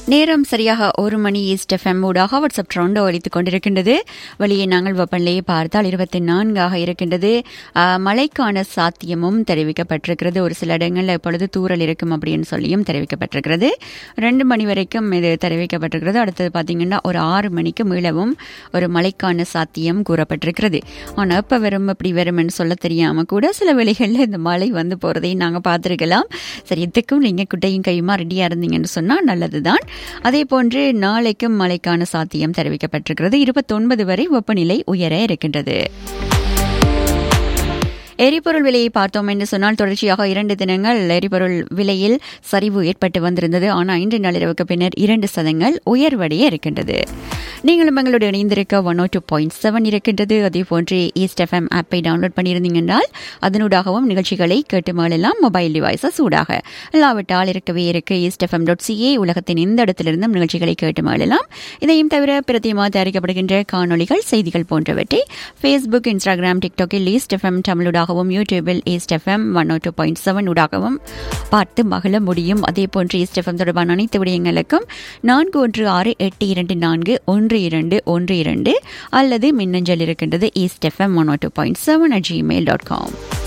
நேரம் சரியாக ஒரு மணி ஈஸ்ட் எஃப்எம் ஊடாக வாட்ஸ்அப் ட்ரெண்டோ ஒலித்துக் கொண்டிருக்கின்றது வெளியே நாங்கள் வெப்பநிலையை பார்த்தால் இருபத்தி நான்காக இருக்கின்றது ஆ, மழைக்கான சாத்தியமும் தெரிவிக்கப்பட்டிருக்கிறது ஒரு சில இடங்களில் இப்பொழுது தூறல் இருக்கும் அப்படின்னு சொல்லியும் தெரிவிக்கப்பட்டிருக்கிறது ரெண்டு மணி வரைக்கும் இது தெரிவிக்கப்பட்டிருக்கிறது அடுத்தது பார்த்தீங்கன்னா ஒரு ஆறு மணிக்கு மீளவும் ஒரு மழைக்கான சாத்தியம் கூறப்பட்டிருக்கிறது ஆனால் எப்போ வரும் எப்படி வரும்னு சொல்ல தெரியாமல் கூட சில வேளைகளில் இந்த மழை வந்து போகிறதையும் நாங்கள் பார்த்துருக்கலாம் சரி இதுக்கும் நீங்கள் குட்டையும் கையுமா ரெடியாக இருந்தீங்கன்னு சொன்னால் நல்லதுதான் அதே போன்று நாளைக்கும் மழைக்கான சாத்தியம் தெரிவிக்கப்பட்டிருக்கிறது இருபத்தொன்பது வரை வெப்பநிலை உயர இருக்கின்றது எரிபொருள் விலையை பார்த்தோம் என்று சொன்னால் தொடர்ச்சியாக இரண்டு தினங்கள் எரிபொருள் விலையில் சரிவு ஏற்பட்டு வந்திருந்தது ஆனால் இன்று நள்ளிரவுக்கு பின்னர் இரண்டு சதங்கள் உயர்வடைய இருக்கின்றது நீங்களும் எங்களோட இணைந்திருக்க one oh two point seven இருக்கின்றது அதே போன்று ஈஸ்ட் எஃப்எம் ஆப்பை டவுன்லோட் பண்ணியிருந்தீங்க என்றால் அதனூடாகவும் நிகழ்ச்சிகளை கேட்டு மகளெல்லாம் மொபைல் டிவைசஸ் ஊடாக இல்லாவிட்டால் இருக்கவே இருக்கு ஈஸ்ட் எஃப்எம் டாட் சிஏ உலகத்தின் எந்த இடத்திலிருந்தும் நிகழ்ச்சிகளை கேட்டு மகளெல்லாம் இதையும் தவிர பிரத்தியமாக தயாரிக்கப்படுகின்ற காணொளிகள் செய்திகள் போன்றவற்றை ஃபேஸ்புக் இன்ஸ்டாகிராம் டிக்டாக்கில் ஈஸ்ட் எஃப்எம் தமிழூடாகவும் யூடியூபில் East FM one oh two point seven ஊடாகவும் பார்த்து மகிழ முடியும் அதே போன்று ஈஸ்ட் எஃப்எம் தொடர்பான அனைத்து விடயங்களுக்கும் நான்கு ஒன்று ஆறு எட்டு இரண்டு நான்கு ஒன்று இரண்டு ஒன்று இரண்டு அல்லது மின்னஞ்சல் இருக்கின்றது East FM one oh two point seven at Gmail dot com